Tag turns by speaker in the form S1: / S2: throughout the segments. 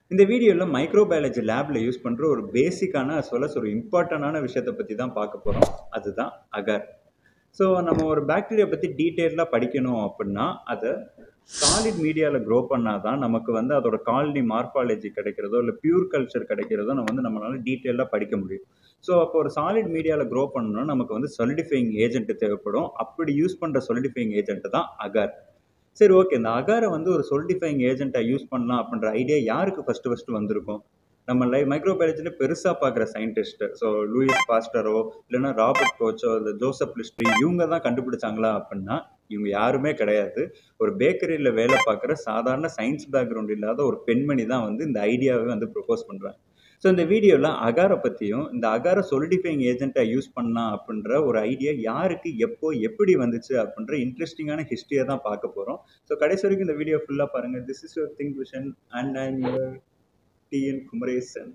S1: இந்த வீடியோவில் மைக்ரோபயாலஜி லேபில் யூஸ் பண்ணுற ஒரு பேசிக்கான as well as ஒரு இம்பார்ட்டண்டான விஷயத்தை பற்றி தான் பார்க்க போகிறோம் அதுதான் அகர் ஸோ நம்ம ஒரு பாக்டீரியா பற்றி டீட்டெயிலாக படிக்கணும் அப்படின்னா அதை சாலிட் மீடியாவில் க்ரோ பண்ணால் தான் நமக்கு வந்து அதோட காலனி மார்பாலஜி கிடைக்கிறதோ இல்லை பியூர் கல்ச்சர் கிடைக்கிறதோ நம்ம வந்து நம்மளால டீட்டெயிலாக படிக்க முடியும் ஸோ அப்போ ஒரு சாலிட் மீடியாவில் க்ரோ பண்ணணும்னா நமக்கு வந்து சொலிடிஃபைங் ஏஜென்ட் தேவைப்படும் அப்படி யூஸ் பண்ணுற சொலிடிஃபைங் ஏஜென்ட் தான் அகர் சரி ஓகே இந்த அகாரை வந்து ஒரு சொலிடிஃபைங் ஏஜென்ட்டாக யூஸ் பண்ணலாம் அப்படின்ற ஐடியா யாருக்கு ஃபஸ்ட்டு ஃபஸ்ட்டு வந்திருக்கும் நம்ம லை மைக்ரோபயாலஜியில் பெருசாக பார்க்குற சயின்டிஸ்ட்டு ஸோ லூயிஸ் பாஸ்டரோ இல்லைன்னா ராபர்ட் கோச்சோ இல்லை ஜோசப் லிஸ்ட்ரி இவங்க தான் கண்டுபிடிச்சாங்களா அப்படின்னா இவங்க யாருமே கிடையாது ஒரு பேக்கரியில் வேலை பார்க்குற சாதாரண சயின்ஸ் பேக்ரவுண்ட் இல்லாத ஒரு பெண்மணி தான் வந்து இந்த ஐடியாவை வந்து ப்ரொப்போஸ் பண்ணுறாங்க ஸோ இந்த வீடியோவில் அகாரை பற்றியும் இந்த அகாரை சொலிடிஃபைங் ஏஜென்ட்டாக யூஸ் பண்ணலாம் அப்படின்ற ஒரு ஐடியா யாருக்கு எப்போ எப்படி வந்துச்சு அப்படின்ற இன்ட்ரெஸ்டிங்கான ஹிஸ்ட்ரியை தான் பார்க்க போகிறோம் ஸோ கடைசி வரைக்கும் இந்த வீடியோ ஃபுல்லாக பாருங்கள் this is your think vision and I'm your TN Kumaresan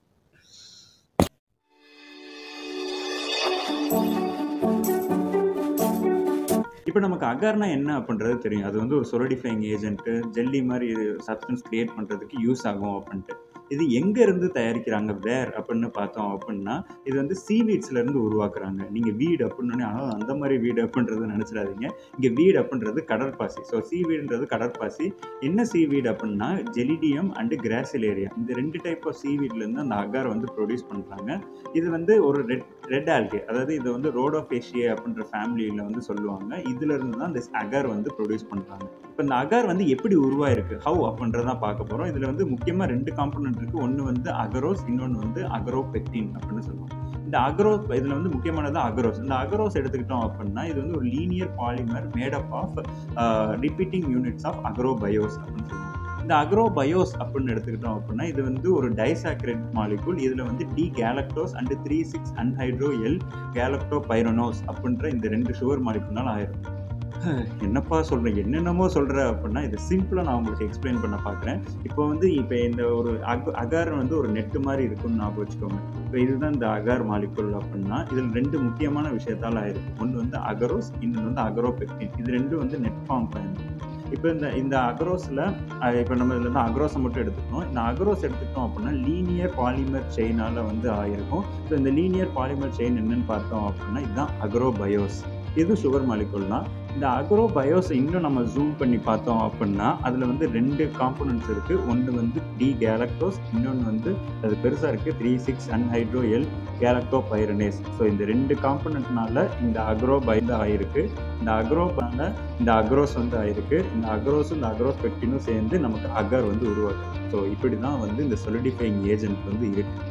S1: இப்போ நமக்கு அகார்னா என்ன அப்படின்றது தெரியும் அது வந்து ஒரு சொலிடிஃபைங் ஏஜென்ட்டு ஜெல்லி மாதிரி சப்ஸ்டன்ஸ் கிரியேட் பண்ணுறதுக்கு யூஸ் ஆகும் அப்படின்ட்டு இது எங்கே இருந்து தயாரிக்கிறாங்க வேர் அப்படின்னு பார்த்தோம் அப்படின்னா இது வந்து சீவீட்ஸ்ல இருந்து உருவாக்குறாங்க நீங்கள் வீடு அப்படின்னு ஆனால் அந்த மாதிரி வீடு அப்படின்றது நினச்சிடாதீங்க இங்கே வீடு அப்படின்றது கடற்பாசி ஸோ சீவீடுன்றது கடற்பாசி என்ன சீவீடு அப்படின்னா ஜெலிடியம் அண்டு கிராசிலேரியா இந்த ரெண்டு டைப் ஆஃப் சீவீட்லேருந்து அந்த அகார் வந்து ப்ரொடியூஸ் பண்ணுறாங்க இது வந்து ஒரு ரெட் ரெட் ஆல்கே அதாவது இது வந்து ரோடோஃபேஷியா அப்படின்ற ஃபேமிலியில் வந்து சொல்லுவாங்க இதுல இருந்து தான் இந்த அகார் வந்து ப்ரொடியூஸ் பண்ணுறாங்க இப்போ இந்த அகார் வந்து எப்படி உருவாயிருக்கு ஹவு அப்படின்றதான் பார்க்க போகிறோம் இதில் வந்து முக்கியமாக ரெண்டு காம்பனன்ட் இருக்குது ஒன்று வந்து அகரோஸ் இன்னொன்று வந்து அகரோபெக்டின் அப்படின்னு சொல்லுவோம் இந்த அக்ரோ இதில் வந்து முக்கியமானது அகரோஸ் இந்த அகரோஸ் எடுத்துக்கிட்டோம் அப்படின்னா இது வந்து ஒரு linear polymer made up of repeating units of agarobiose அப்படின்னு சொல்லுவோம் இந்த அக்ரோபயோஸ் அப்படின்னு எடுத்துக்கிட்டோம் அப்படின்னா இது வந்து ஒரு டைசாக்ரேட் மாலிகுல் இதில் வந்து D galactose and three six anhydro L galactopyranose அப்படின்ற இந்த ரெண்டு சுகர் மாலிகுல்னால ஆயிரும் என்னப்பா சொல்கிறேன் என்னென்னமோ சொல்கிற அப்படின்னா இது சிம்பிளாக நான் உங்களுக்கு எக்ஸ்பிளைன் பண்ண பார்க்குறேன் இப்போ வந்து இப்போ இந்த ஒரு அக் அகார் வந்து ஒரு நெட்டு மாதிரி இருக்குன்னு ஞாபகம் வச்சுக்கோங்க இப்போ இதுதான் இந்த அகார் மாலிகுல் அப்படின்னா இதில் ரெண்டு முக்கியமான விஷயத்தால் ஆயிருக்கு ஒன்று வந்து அகரோஸ் இன்னொன்று வந்து அகரோபெக்டின் இது ரெண்டும் வந்து நெட் ஃபார்ம் பயன்படும் இப்போ இந்த இந்த அக்ரோஸில் இப்போ நம்ம இதில் வந்து அக்ரோஸை மட்டும் எடுத்துக்கணும் இந்த அக்ரோஸ் எடுத்துக்கிட்டோம் அப்படின்னா லீனியர் பாலிமர் செயினால் வந்து ஆயிருக்கும் ஸோ இந்த லீனியர் பாலிமர் செயின் என்னன்னு பார்த்தோம் அப்படின்னா இதுதான் அக்ரோபயோஸ் இது சுகர் மாலிகுல் தான் இந்த அக்ரோ பயோஸை இன்னும் நம்ம ஜூம் பண்ணி பார்த்தோம் அப்படின்னா அதில் வந்து ரெண்டு காம்பனன்ட்ஸ் இருக்குது ஒன்று வந்து டி கேலக்டோஸ் இன்னொன்று வந்து அது பெருசாக இருக்குது three six anhydro L galactopyranose so இந்த ரெண்டு காம்பனண்ட்னால இந்த அக்ரோ பைந்து ஆயிருக்கு இந்த அக்ரோனால இந்த அக்ரோஸ் வந்து ஆயிருக்கு இந்த அக்ரோஸும் இந்த அக்ரோஸ் பெக்டினும் சேர்ந்து நமக்கு அகர் வந்து உருவாக்கும் ஸோ இப்படி தான் வந்து இந்த சொலிடிஃபைங் ஏஜென்ட் வந்து இருக்குது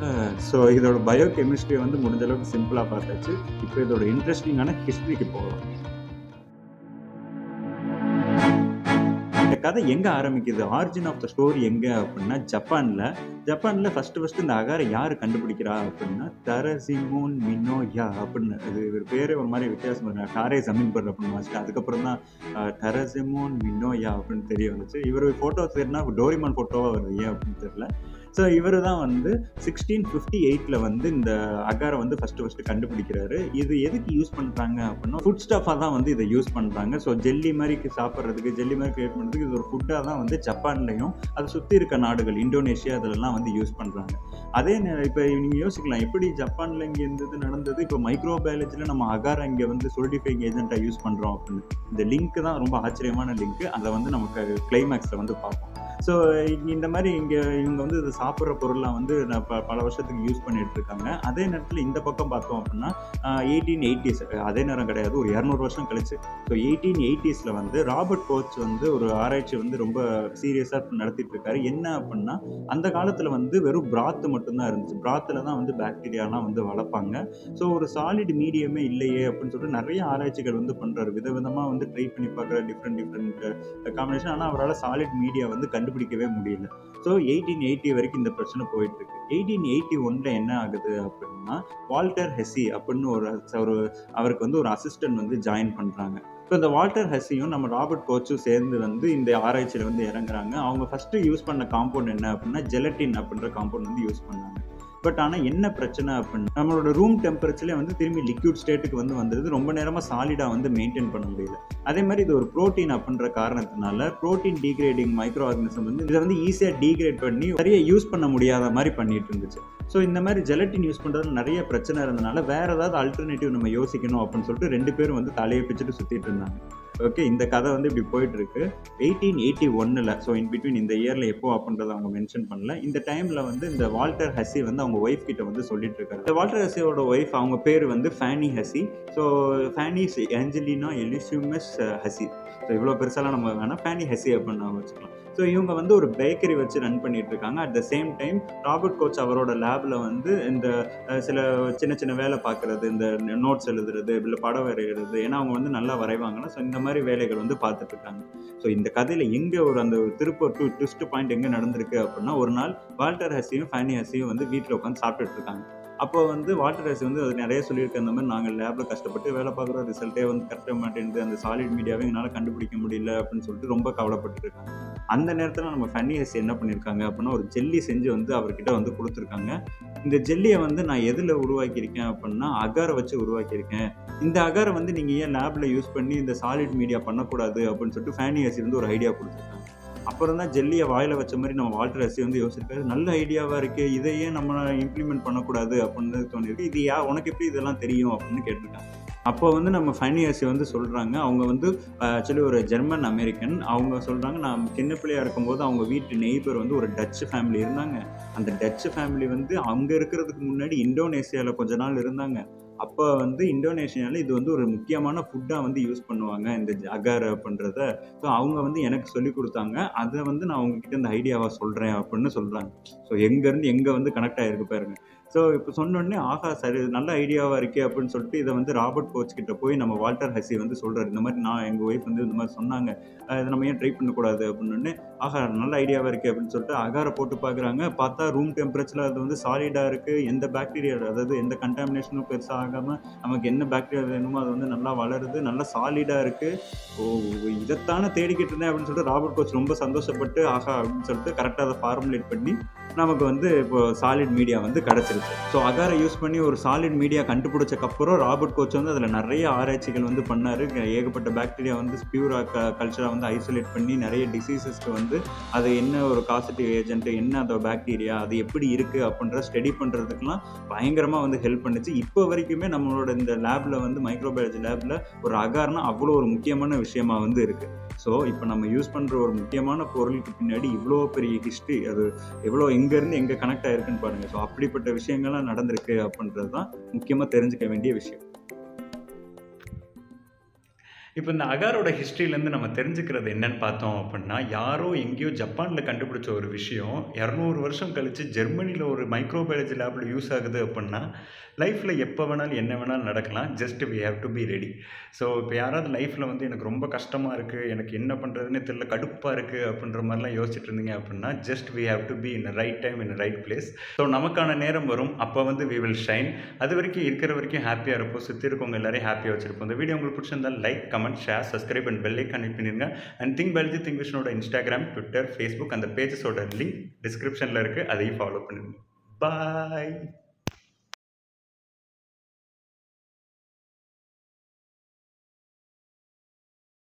S1: ஸோ இதோட பயோ கெமிஸ்ட்ரி வந்து முடிஞ்ச அளவுக்கு சிம்பிளாக பார்த்தாச்சு இப்போ இதோட இன்ட்ரெஸ்டிங்கான ஹிஸ்ட்ரிக்கு போகலாம் இந்த கதை எங்கே ஆரம்பிக்குது ஆரிஜின் ஆஃப் த ஸ்டோரி எங்கே அப்படின்னா ஜப்பானில் ஜப்பானில் ஃபஸ்ட்டு ஃபஸ்ட்டு இந்த அகாரை யார் கண்டுபிடிக்கிறா அப்படின்னா தரசிமோன் மினோயா அப்படின்னு இது இவர் பேரே ஒரு மாதிரி வித்தியாசம் இருக்கு டாரே ஜமீன் பர் அப்படின்னு வச்சுட்டு அதுக்கப்புறம் தான் டரசிமோன் மினோயா அப்படின்னு தெரிய வந்துச்சு இவர் ஃபோட்டோ தெரினா டோரிமான் ஃபோட்டோவாக வருது ஏன் அப்படின்னு தெரியல ஸோ இவர் தான் வந்து சிக்ஸ்டீன் ஃபிஃப்டி எயிட்டில் வந்து இந்த அகாரை வந்து ஃபஸ்ட்டு ஃபஸ்ட்டு கண்டுபிடிக்கிறாரு இது எதுக்கு யூஸ் பண்ணுறாங்க அப்படின்னா ஃபுட் ஸ்டஃபாக தான் வந்து இதை யூஸ் பண்ணுறாங்க ஸோ ஜெல்லி மாதிரி சாப்பிட்றதுக்கு ஜெல்லி மாதிரி கிரியேட் பண்ணுறதுக்கு இது ஒரு ஃபுட்டாக தான் வந்து ஜப்பான்லையும் அதை சுற்றி இருக்க நாடுகள் இந்தோனேஷியா அதிலெல்லாம் வந்து யூஸ் பண்ணுறாங்க அதே இப்போ நீங்கள் யோசிக்கலாம் எப்படி ஜப்பானில் இங்கே இருந்தது நடந்தது இப்போ மைக்ரோபயாலஜியில் நம்ம அகாரை இங்கே வந்து சொலிடிஃபைங் ஏஜென்ட்டாக யூஸ் பண்ணுறோம் அப்படின்னு இந்த லிங்க் தான் ரொம்ப ஆச்சரியமான லிங்க் அதை வந்து நமக்கு கிளைமேக்ஸில் வந்து பார்ப்போம் ஸோ இந்த மாதிரி இங்கே இவங்க வந்து இதை சாப்பிட்ற பொருளாக வந்து நான் ப பல வருஷத்துக்கு யூஸ் பண்ணிட்டு இருக்காங்க அதே நேரத்தில் இந்த பக்கம் பார்த்தோம் அப்படின்னா எயிட்டீன் எயிட்டிஸ் அதே நேரம் கிடையாது ஒரு இரநூறு வருஷம் கழிச்சு ஸோ எயிட்டீன் எயிட்டிஸில் வந்து ராபர்ட் கோச் வந்து ஒரு ஆராய்ச்சி வந்து ரொம்ப சீரியஸாக நடத்திட்டு இருக்காரு என்ன அப்படின்னா அந்த காலத்தில் வந்து வெறும் பிராத்து மட்டும்தான் இருந்துச்சு பிராத்தில் தான் வந்து பாக்டீரியாலாம் வந்து வளர்ப்பாங்க ஸோ ஒரு சாலிட் மீடியமே இல்லையே அப்படின்னு சொல்லிட்டு நிறைய ஆராய்ச்சிகள் வந்து பண்ணுறாரு விதவிதமாக வந்து ட்ரை பண்ணி பார்க்குற டிஃப்ரெண்ட் டிஃப்ரெண்ட் காம்பினேஷன் ஆனால் அவரால் சாலிட் மீடியா வந்து கண்டுபிடிக்கவே முடியல ஸோ எயிட்டீன் எயிட்டி வரைக்கும் இந்த பிரச்சனை போயிட்டு இருக்கு எயிட்டீன் எயிட்டி ஒன்ல என்ன ஆகுது அப்படின்னா வால்டர் ஹெசி அப்படின்னு ஒரு ஒரு அவருக்கு வந்து ஒரு அசிஸ்டன்ட் வந்து ஜாயின் பண்ணுறாங்க ஸோ இந்த வால்டர் ஹெஸியும் நம்ம ராபர்ட் கோச்சும் சேர்ந்து வந்து இந்த ஆராய்ச்சியில் வந்து இறங்குறாங்க அவங்க ஃபஸ்ட்டு யூஸ் பண்ண காம்பவுண்ட் என்ன அப்படின்னா ஜெலட்டின் அப்படின்ற காம்பவுண்ட் வந்து யூஸ் பண்ணாங்க பட் ஆனால் என்ன பிரச்சனை அப்படின்னா நம்மளோட ரூம் டெம்பரேச்சர்லேயே வந்து திரும்பி லிக்விட் ஸ்டேட்டுக்கு வந்து வந்துடுது ரொம்ப நேரமாக சாலிடாக வந்து மெயின்டைன் பண்ண முடியல அதே மாதிரி இது ஒரு ப்ரோட்டீன் அப்படின்ற காரணத்தினால ப்ரோட்டீன் டீக்ரேடிங் மைக்ரோ ஆர்கனிசம் வந்து இதை வந்து ஈஸியாக டீக்ரேட் பண்ணி சரியாக யூஸ் பண்ண முடியாத மாதிரி பண்ணிட்டு இருந்துச்சு ஸோ இந்த மாதிரி ஜெலட்டின் யூஸ் பண்ணுறதுல நிறைய பிரச்சனை இருந்தனால வேற ஏதாவது அல்டர்னேட்டிவ் நம்ம யோசிக்கணும் அப்படின்னு சொல்லிட்டு ரெண்டு பேரும் வந்து தலையை பிச்சுட்டு சுற்றிட்டு இருந்தாங்க ஓகே இந்த கதை வந்து இப்படி போயிட்டு இருக்கு எயிட்டீன் எயிட்டி ஒன்னில் ஸோ இன் பிட்வீன் இந்த இயரில் எப்போ அப்படின்றத அவங்க மென்ஷன் பண்ணல இந்த டைமில் வந்து இந்த வால்டர் ஹசி வந்து அவங்க ஒய்ஃப் கிட்ட வந்து சொல்லிட்டு இருக்காரு இந்த வால்டர் ஹசியோட ஒய்ஃப் அவங்க பேர் வந்து Fanny Hesse so Fanny Angelina Eilshemius Hesse so இவ்வளோ பெருசாலாம் நம்ம வேணால் ஃபேனி ஹசி அப்படின்னு நம்ம வச்சுக்கலாம் ஸோ இவங்க வந்து ஒரு பேக்கரி வச்சு ரன் பண்ணிட்டு இருக்காங்க at the same time Robert Koch அவரோட லேபில் வந்து இந்த அஹ், சில சின்ன சின்ன வேலை பார்க்குறது இந்த நோட்ஸ் எழுதுறது இல்லை படம் வரைகிறது ஏன்னா அவங்க வந்து நல்லா வரைவாங்கன்னா ஸோ இந்த மாதிரி வேலைகள் வந்து பார்த்துட்டு இருக்காங்க ஸோ இந்த கதையில் எங்கே ஒரு அந்த ஒரு திருப்ப டூ ட்விஸ்ட் பாயிண்ட் எங்கே நடந்திருக்கு அப்படின்னா ஒரு நாள் வால்டர் ஹசியும் ஃபேனி ஹசியும் வந்து வீட்டில் உட்காந்து சாப்பிட்டுட்டு இருக்காங்க அப்போ வந்து வால்டர் ஹசி வந்து அது நிறைய சொல்லியிருக்க அந்த மாதிரி நாங்கள் லேபில் கஷ்டப்பட்டு வேலை பார்க்குறோம் ரிசல்ட்டே வந்து கரெக்டாக மாட்டேங்குது அந்த சாலிட் மீடியாவே எங்களால் கண்டுபிடிக்க முடியல அப்படின்னு சொல்லிட்டு ரொம்ப கவலைப்பட்டு இருக்காங்க அந்த நேரத்தில் நம்ம ஃபன்னி ஹசி என்ன பண்ணியிருக்காங்க அப்படின்னா ஒரு ஜெல்லி செஞ்சு வந்து அவர்கிட்ட வந்து கொடுத்துருக்காங்க இந்த ஜெல்லியை வந்து நான் எதில் உருவாக்கியிருக்கேன் அப்படின்னா அகாரை வச்சு உருவாக்கியிருக்கேன் இந்த அகாரை வந்து நீங்கள் ஏன் லேபில் யூஸ் பண்ணி இந்த சாலிட் மீடியா பண்ணக்கூடாது அப்படின்னு சொல்லிட்டு ஃபேனி ஹசி வந்து ஒரு ஐடியா கொடுத்துருக்காங்க அப்புறம் தான் ஜெல்லியை வாயில் வச்ச மாதிரி நம்ம வால்டர் ஹசி வந்து யோசிச்சிருக்காரு நல்ல ஐடியாவாக இருக்கு இதையே நம்ம இம்ப்ளிமெண்ட் பண்ணக்கூடாது அப்படின்னு தோணிருக்கு இது யா உனக்கு எப்படி இதெல்லாம் தெரியும் அப்படின்னு கேட்டிருக்காங்க அப்போ வந்து நம்ம ஃபனி ஹசி வந்து சொல்கிறாங்க அவங்க வந்து ஆக்சுவலி ஒரு ஜெர்மன் அமெரிக்கன் அவங்க சொல்கிறாங்க நான் சின்ன பிள்ளையா இருக்கும்போது அவங்க வீட்டு நெய்பர் வந்து ஒரு டச்சு ஃபேமிலி இருந்தாங்க அந்த டச்சு ஃபேமிலி வந்து அங்கே இருக்கிறதுக்கு முன்னாடி இந்தோனேசியாவில் கொஞ்ச நாள் இருந்தாங்க அப்போ வந்து இந்தோனேஷியாவில் இது வந்து ஒரு முக்கியமான ஃபுட்டாக வந்து யூஸ் பண்ணுவாங்க இந்த அகார் அப்படின்றத ஸோ அவங்க வந்து எனக்கு சொல்லி கொடுத்தாங்க அதை வந்து நான் உங்ககிட்ட இந்த ஐடியாவை சொல்கிறேன் அப்படின்னு சொல்கிறாங்க ஸோ எங்கேருந்து எங்கே வந்து கனெக்ட் ஆகிருக்கு பாருங்க ஸோ இப்போ சொன்னோடனே ஆஹா சரி இது நல்ல ஐடியாவாக இருக்கே அப்படின்னு சொல்லிட்டு இதை வந்து ராபர்ட் கோச் கிட்ட போய் நம்ம வால்டர் ஹசி வந்து சொல்கிறார் இந்த மாதிரி நான் எங்கள் ஒய்ஃப் வந்து இந்த மாதிரி சொன்னாங்க அஹ் இதை நம்ம ஏன் ட்ரை பண்ணக்கூடாது அப்படின்னு ஆஹா நல்ல ஐடியாவாக இருக்கே அப்படின்னு சொல்லிட்டு அகாரை போட்டு பார்க்குறாங்க பார்த்தா ரூம் டெம்பரேச்சரில் அது வந்து சாலிடாக இருக்குது எந்த பாக்டீரியா அதாவது எந்த கண்டாமினேஷனும் பெருசாக ஆகாமல் நமக்கு என்ன பாக்டீரியா வேணுமோ அது வந்து நல்லா வளருது நல்லா சாலிடாக இருக்குது ஓ இதைத்தானே தேடிக்கிட்டு இருந்தேன் அப்படின்னு சொல்லிட்டு ராபர்ட் கோச் ரொம்ப சந்தோஷப்பட்டு ஆஹா அப்படின்னு சொல்லிட்டு கரெக்டாக அதை ஃபார்முலேட் பண்ணி நமக்கு வந்து இப்போ சாலிட் மீடியா வந்து கிடச்சிருச்சு ஸோ அகாரை யூஸ் பண்ணி ஒரு சாலிட் மீடியா கண்டுபிடிச்சக்கப்புறம் ராபர்ட் கோச் வந்து அதில் நிறைய ஆராய்ச்சிகள் வந்து பண்ணார் ஏகப்பட்ட பாக்டீரியா வந்து ஸ்பியூரா க கல்ச்சராக வந்து ஐசோலேட் பண்ணி நிறைய டிசீசஸ்க்கு வந்து அது என்ன ஒரு காசிட்டிவ் ஏஜென்ட் என்ன அந்த பாக்டீரியா அது எப்படி இருக்குது அப்படின்ற ஸ்டடி பண்ணுறதுக்குலாம் பயங்கரமாக வந்து ஹெல்ப் பண்ணுச்சு இப்போ வரைக்குமே நம்மளோட இந்த லேபில் வந்து மைக்ரோபயாலஜி லேபில் ஒரு அகார்னா அவ்வளோ ஒரு முக்கியமான விஷயமா வந்து இருக்குது ஸோ இப்போ நம்ம யூஸ் பண்ணுற ஒரு முக்கியமான பொருளுக்கு பின்னாடி இவ்வளோ பெரிய ஹிஸ்ட்ரி அது எவ்வளோ எங்கேருந்து எங்கே கனெக்ட் ஆயிருக்குன்னு பாருங்கள் ஸோ அப்படிப்பட்ட விஷயங்கள்லாம் நடந்திருக்கு அப்படின்றது தான் முக்கியமாக தெரிஞ்சுக்க வேண்டிய விஷயம்
S2: இப்போ இந்த அகாரோட ஹிஸ்ட்ரியிலேருந்து நம்ம தெரிஞ்சுக்கிறது என்னன்னு பார்த்தோம் அப்படின்னா யாரோ எங்கேயோ ஜப்பானில் கண்டுபிடிச்ச ஒரு விஷயம் இரநூறு வருஷம் கழித்து ஜெர்மனியில் ஒரு மைக்ரோபயாலஜி லேபில் யூஸ் ஆகுது அப்படின்னா லைஃப்பில் எப்போ வேணாலும் என்ன வேணாலும் நடக்கலாம் just we have to be ready so இப்போ யாராவது லைஃப்பில் வந்து எனக்கு ரொம்ப கஷ்டமாக இருக்குது எனக்கு என்ன பண்ணுறதுன்னு தெரியல கடுப்பாக இருக்குது அப்படின்ற மாதிரிலாம் யோசிச்சுட்டு இருந்தீங்க அப்படின்னா just we have to be in right time in right place so நமக்கான நேரம் வரும் அப்போ வந்து வி வில் ஷைன் அது வரைக்கும் இருக்கிற வரைக்கும் ஹாப்பியாக இருப்போம் சுற்றி இருக்கவங்க எல்லாரையும் ஹாப்பியாக வச்சிருப்போம் இந்த வீடியோ உங்களுக்கு பிடிச்சிருந்தால் like comment share subscribe and பெல்லை கனெக்ட் பண்ணிருங்க அண்ட் திங்க் பல்ஜி திங்க் விஷனோட இன்ஸ்டாகிராம் ட்விட்டர் ஃபேஸ்புக் அந்த பேஜஸோட லிங்க் டிஸ்கிரிப்ஷனில் இருக்குது அதையும் ஃபாலோ பண்ணிடுங்க பாய்